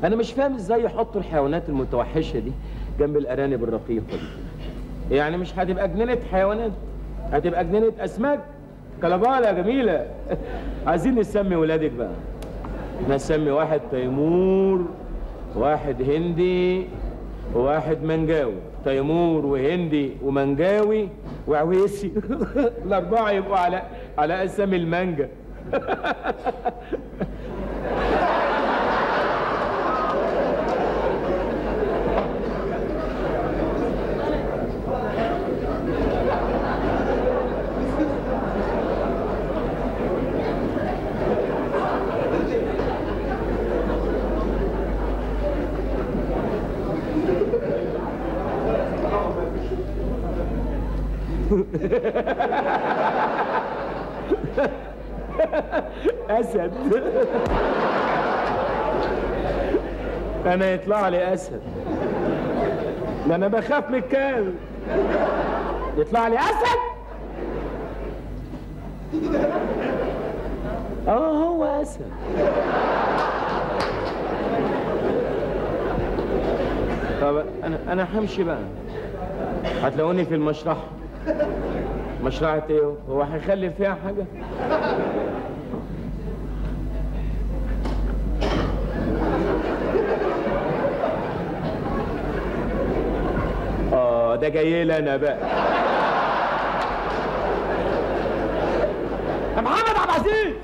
انا مش فاهم ازاي يحطوا الحيوانات المتوحشه دي جنب الارانب الرقيقه دي يعني مش هتبقى جنينه حيوانات هتبقى جنينه اسماك كلباله يا جميله عايزين نسمي ولادك بقى نسمي واحد تيمور واحد هندي وواحد منجاوي تيمور وهندي ومنجاوي وعويسي الاربعه يبقوا على على اسامي المانجا اسد انا يطلع لي اسد ده انا بخاف من الكلب يطلع لي اسد اه هو اسد طب انا انا همشي بقى هتلاقوني في المشرحه مشرحة ايه هو هيخلي فيها حاجة اه ده جاي لي انا بقى يا محمد عبد العزيز